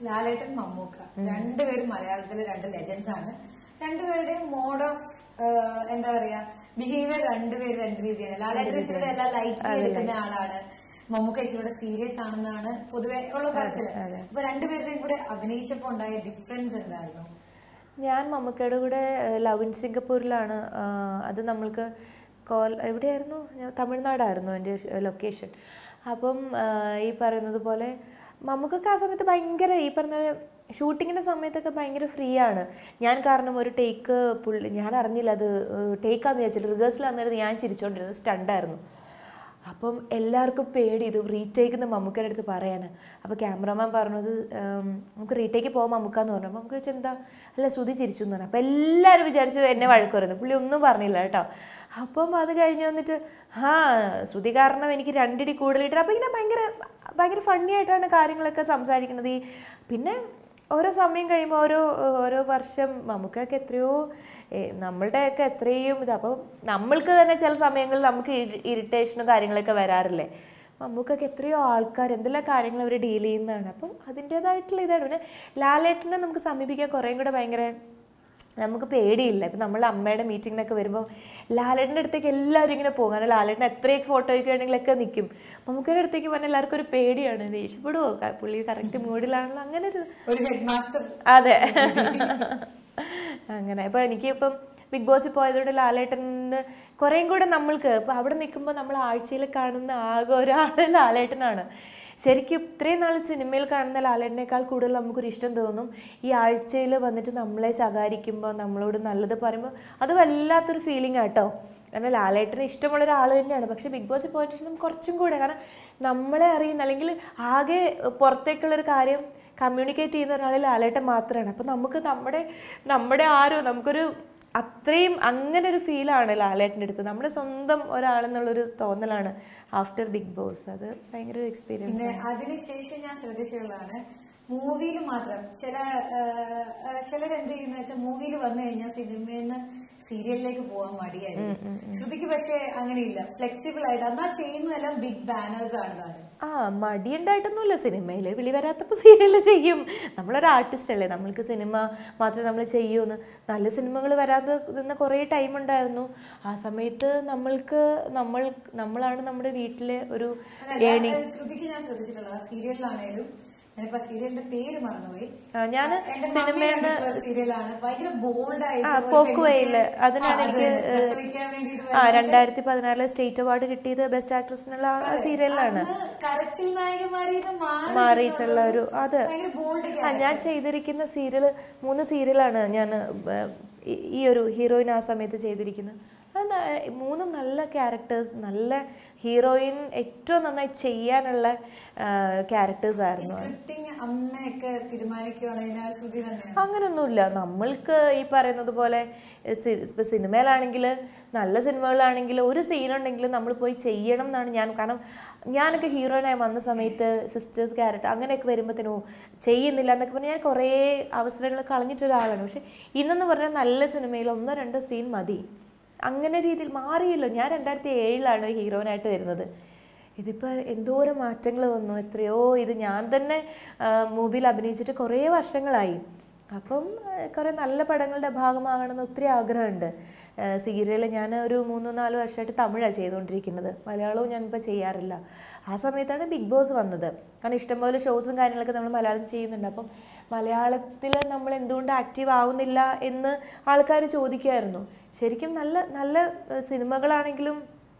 ലാലേട്ടൻ മമ്മൂക്ക രണ്ടുപേരും മലയാളത്തിലെ രണ്ട് ലെജൻസ് ആണ് രണ്ടുപേരുടെയും മോഡ് ഓഫ് എന്താ പറയാ ബിഹേവിയർ രണ്ടുപേരും രണ്ട് രീതിയാണ് ലാലേട്ടൻ ഇച്ചിരി എല്ലാം ലൈറ്റ് എടുക്കുന്ന ആളാണ് മമ്മൂക്ക ഇച്ചിരി സീരിയസ് ആണെന്നാണ് പൊതുവെ ഉള്ള പറച്ചില് അപ്പൊ രണ്ടുപേരുടെയും കൂടെ അഭിനയിച്ചപ്പോ ഉണ്ടായ ഡിഫറൻസ് എന്തായിരുന്നു ഞാൻ മമ്മൂക്കയുടെ കൂടെ ഏഹ്, ലവ് ഇൻ സിംഗപ്പൂരിലാണ് ആഹ്, അത് നമ്മൾക്ക് കോൽ എവിടെയായിരുന്നു ഞാൻ തമിഴ്നാടായിരുന്നു എൻ്റെ ലൊക്കേഷൻ അപ്പം ആഹ്, ഈ പറയുന്നത് പോലെ മമ്മൂക്കൊക്കെ ആ സമയത്ത് ഭയങ്കര ഈ പറഞ്ഞ ഷൂട്ടിങ്ങിൻ്റെ സമയത്തൊക്കെ ഭയങ്കര ഫ്രീ ആണ് ഞാൻ കാരണം ഒരു ടേക്ക് പുള്ളി ഞാൻ അറിഞ്ഞില്ല അത് ടേക്കാന്ന് വിചാരിച്ചില്ല റിഹേഴ്സലാന്ന് ഞാൻ ചിരിച്ചുകൊണ്ടിരുന്നത് സ്റ്റണ്ടായിരുന്നു അപ്പം എല്ലാവർക്കും പേടി ഇത് റീടേക്ക് മമ്മൂക്കയുടെ അടുത്ത് പറയാന് അപ്പോൾ ക്യാമറമാൻ പറഞ്ഞത് ഉം, നമുക്ക് റീടേക്ക് പോകാം മമ്മൂക്കാന്ന് പറഞ്ഞു അപ്പം നമുക്ക് ചോദിച്ചാൽ എന്താ അല്ല ശ്രുതി ചിരിച്ചു എന്ന് പറഞ്ഞു അപ്പം എല്ലാവരും വിചാരിച്ചു എന്നെ വഴക്ക് പറയുന്നു പുള്ളി ഒന്നും പറഞ്ഞില്ല കേട്ടോ അപ്പം അത് കഴിഞ്ഞ് വന്നിട്ട് ആ ശ്രുതി കാരണം എനിക്ക് രണ്ടിടി കൂടുതലിട്ട് അപ്പം ഇങ്ങനെ ഭയങ്കര ഭയങ്കര ഫണ്ണി ആയിട്ടാണ് കാര്യങ്ങളൊക്കെ സംസാരിക്കുന്നത് ഈ പിന്നെ ഓരോ സമയം കഴിയുമ്പോൾ ഓരോ ഓരോ വർഷം നമുക്കൊക്കെ എത്രയോ ഏ, നമ്മളുടെയൊക്കെ എത്രയും ഇത് അപ്പം നമ്മൾക്ക് തന്നെ ചില സമയങ്ങളിൽ നമുക്ക് ഇറിറ്റേഷനും കാര്യങ്ങളൊക്കെ വരാറില്ലേ നമുക്കൊക്കെ എത്രയോ ആൾക്കാർ എന്തെല്ലാം കാര്യങ്ങൾ അവർ ഡീൽ ചെയ്യുന്നതാണ് അപ്പം അതിൻ്റേതായിട്ടുള്ള ഇതാണ് പിന്നെ ലാലേട്ടനെ നമുക്ക് സമീപിക്കാൻ കുറേയും കൂടെ ഭയങ്കര നമുക്ക് പേടിയില്ല ഇപ്പം നമ്മൾ അമ്മയുടെ മീറ്റിങ്ങിനൊക്കെ വരുമ്പോൾ ലാലേട്ടൻ്റെ അടുത്തേക്ക് എല്ലാവരും ഇങ്ങനെ പോകും കാരണം ലാലേട്ടൻ എത്രയൊക്കെ ഫോട്ടോ വയ്ക്കുകയാണെങ്കിലൊക്കെ നിൽക്കും നമുക്കൊരു അടുത്തേക്ക് പറഞ്ഞാൽ എല്ലാവർക്കും ഒരു പേടിയാണ് ദേഷ്യപ്പെടുവോ ക- പുള്ളി കറക്റ്റ് മൂഡിലാണല്ലോ അങ്ങനെ ഒരു ഒരു ഹെഡ് മാസ്റ്റർ അതെ അങ്ങനെ ഇപ്പൊ എനിക്ക് ഇപ്പം ബിഗ് ബോസിൽ പോയതുകൊണ്ട് ലാലേട്ടന് കുറേയും കൂടെ നമ്മൾക്ക് ഇപ്പൊ അവിടെ നിൽക്കുമ്പോൾ നമ്മൾ ആഴ്ചയിൽ കാണുന്ന ആകെ ഒരാൾ ലാലേട്ടനാണ് ശരിക്കും ഇത്രയും നാൾ സിനിമയിൽ കാണുന്ന ലാലേട്ടനേക്കാൾ കൂടുതൽ നമുക്കൊരു ഇഷ്ടം തോന്നും ഈ ആഴ്ചയിൽ വന്നിട്ട് നമ്മളെ ശകാരിക്കുമ്പോൾ നമ്മളോട് നല്ലത് പറയുമ്പോൾ അത് വല്ലാത്തൊരു ഫീലിംഗ് ആട്ടോ കാരണം ലാലേട്ടന് ഇഷ്ടമുള്ള ഒരാൾ തന്നെയാണ് പക്ഷേ ബിഗ് ബോസിൽ പോയിട്ട് നമുക്ക് കുറച്ചും കൂടെ കാരണം നമ്മളെ അറിയുന്ന അല്ലെങ്കിൽ ആകെ പുറത്തേക്കുള്ളൊരു കാര്യം കമ്മ്യൂണിക്കേറ്റ് ചെയ്യുന്ന ഒരാൾ ലാലേട്ടൻ മാത്രമാണ് അപ്പം നമുക്ക് നമ്മുടെ നമ്മുടെ ആരോ നമുക്കൊരു അത്രയും അങ്ങനെ ഒരു ഫീലാണ് ലാലേട്ടൻ്റെ അടുത്ത് നമ്മുടെ സ്വന്തം ഒരാളെന്നുള്ളൊരു തോന്നലാണ് ആഫ്റ്റർ ബിഗ് ബോസ് അത് ഭയങ്കര ഒരു എക്സ്പീരിയൻസ് പിന്നെ അതിനുശേഷം ഞാൻ ശ്രദ്ധിച്ചുള്ളതാണ് മൂവിയിൽ മാത്രം ചില ചിലരെന്ത് ചെയ്യുന്ന വെച്ചാൽ മൂവിയിൽ വന്നു കഴിഞ്ഞാൽ സിനിമയിൽ നിന്ന് സീരിയലിലേക്ക് പോകാൻ മടിയായിരിക്കും ശ്രുതിക്ക് പക്ഷേ അങ്ങനെയില്ല ഫ്ലെക്സിബിൾ ആയിട്ട് എന്നാ ചെയ്യുന്നതെല്ലാം ബിഗ് ബാനേഴ്സ് ആണ് താനും ആ മടിയുണ്ടായിട്ടൊന്നുമില്ല സിനിമയിൽ വിളി വരാത്തപ്പോൾ സീരിയൽ ചെയ്യും നമ്മളൊരു ആർട്ടിസ്റ്റ് അല്ലേ നമ്മൾക്ക് സിനിമ മാത്രമേ നമ്മൾ ചെയ്യൂന്ന് നല്ല സിനിമകൾ വരാതെ നിന്ന കുറേ ടൈം ഉണ്ടായിരുന്നു ആ സമയത്ത് നമ്മൾക്ക് നമ്മൾ നമ്മളാണ് നമ്മുടെ വീട്ടിലെ ഒരു അതല്ല, അത് ശ്രുതിക്ക് ഞാൻ ശ്രദ്ധിച്ചിട്ടുള്ളത് സീരിയലിലാണേലും ഞാനിപ്പോ സീരിയലിന്റെ പേര് മറന്നുപോയി ഞാൻ എന്റെ സിനിമയിൽ സീരിയലാണ് ഭയങ്കര ബോൾഡ് ആയിട്ട് ആ ഒരു പോക്കുവയില് പെൺകുട്ടിയെ- അതിനാണ് ആ, എനിക്ക് അത് പ്രസവിക്കാൻ വേണ്ടിയിട്ട് ആ രണ്ടായിരത്തി പതിനാറിലെ സ്റ്റേറ്റ് അവാർഡ് കിട്ടിയത് ബെസ്റ്റ് ആക്ട്രസിനുള്ള ആ സീരിയലിലാണ് അന്ന് കരച്ചിൽ നായകന്മാരിൽ നിന്ന് മാറി മാറിയിട്ടുള്ള ഒരു അത് ഭയങ്കര ബോൾഡ് ആ ഞാൻ ചെയ്തിരിക്കുന്ന സീരിയൽ മൂന്ന് സീരിയലാണ് ഞാൻ ഈ ഒരു ഹീറോയിൻ ആ സമയത്ത് ചെയ്തിരിക്കുന്നത് അത് ന- മൂന്നും നല്ല ക്യാരക്ടേഴ്സ് നല്ല ഹീറോയിൻ ഏറ്റവും നന്നായി ചെയ്യാനുള്ള ക്യാരക്ടേഴ്സ് ആയിരുന്നു സ്ക്രിപ്റ്റിംഗ് അമ്മയൊക്കെ തീരുമാനിക്കുവാണെങ്കിൽ ആ ശ്രുതി തന്നെയാണ് അങ്ങനൊന്നുമില്ല നമ്മൾക്ക് ഈ പറയുന്നത് പോലെ സി- ഇപ്പൊ സിനിമയിലാണെങ്കിൽ നല്ല സിനിമകളാണെങ്കിൽ ഒരു സീനുണ്ടെങ്കിൽ നമ്മൾ പോയി ചെയ്യണം എന്നാണ് ഞാൻ കാരണം ഞാനൊക്കെ ഹീറോയിനായി വന്ന സമയത്ത് സിസ്റ്റേഴ്സ് ക്യാരക്ടർ അങ്ങനെയൊക്കെ വരുമ്പോഴത്തേനും ചെയ്യുന്നില്ല എന്നൊക്കെ പറഞ്ഞാൽ ഞാൻ കുറേ അവസരങ്ങൾ കളഞ്ഞിട്ട ഒരാളാണ് പക്ഷെ ഇന്നെന്ന് പറഞ്ഞാൽ നല്ല സിനിമയിൽ ഒന്നോ രണ്ടോ സീൻ മതി അങ്ങനെ രീതിയിൽ മാറിയല്ലോ ഞാൻ രണ്ടായിരത്തി ഏഴിലാണ് ഹീറോയിനായിട്ട് വരുന്നത് ഇതിപ്പോൾ എന്തോരം മാറ്റങ്ങൾ വന്നു എത്രയോ ഇത് ഞാൻ തന്നെ മൂവിയിൽ അഭിനയിച്ചിട്ട് കുറേ വർഷങ്ങളായി അപ്പം ആ, കുറേ നല്ല പടങ്ങളുടെ ഭാഗമാകണമെന്ന് ഒത്തിരി ആഗ്രഹമുണ്ട് സീരിയൽ ഞാൻ ഒരു മൂന്നോ നാലോ വർഷമായിട്ട് തമിഴാണ് ചെയ്തുകൊണ്ടിരിക്കുന്നത് മലയാളവും ഞാനിപ്പോൾ ചെയ്യാറില്ല ആ സമയത്താണ് ബിഗ് ബോസ് വന്നത് കാരണം ഇഷ്ടംപോലെ ഷോസും കാര്യങ്ങളൊക്കെ നമ്മൾ മലയാളത്തിൽ ചെയ്യുന്നുണ്ട് അപ്പം മലയാളത്തിൽ നമ്മൾ എന്തുകൊണ്ട് ആക്റ്റീവ് ആവുന്നില്ല എന്ന് ആൾക്കാർ ചോദിക്കുമായിരുന്നു ശരിക്കും നല്ല നല്ല ഏഹ്, സിനിമകളാണെങ്കിലും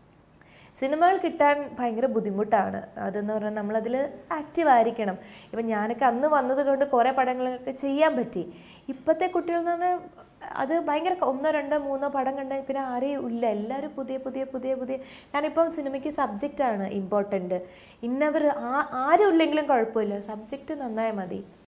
സിനിമകൾ കിട്ടാൻ ഭയങ്കര ബുദ്ധിമുട്ടാണ് അതെന്ന് പറഞ്ഞാൽ നമ്മളതിൽ ആക്റ്റീവ് ആയിരിക്കണം ഇപ്പം ഞാനൊക്കെ അന്ന് വന്നത് കൊണ്ട് കുറേ പടങ്ങളൊക്കെ ചെയ്യാൻ പറ്റി ഇപ്പോഴത്തെ കുട്ടികൾ എന്ന് പറഞ്ഞാൽ അത് ഭയങ്കര ഒന്നോ രണ്ടോ മൂന്നോ പടം കണ്ട പിന്നെ ആരെയും ഇല്ല എല്ലാവരും പുതിയ പുതിയ പുതിയ പുതിയ ഞാനിപ്പം സിനിമയ്ക്ക് സബ്ജക്റ്റാണ് ഇമ്പോർട്ടൻറ്റ് ഇന്നവർ ആ ആരും ഇല്ലെങ്കിലും കുഴപ്പമില്ല സബ്ജക്റ്റ് നന്നായാൽ മതി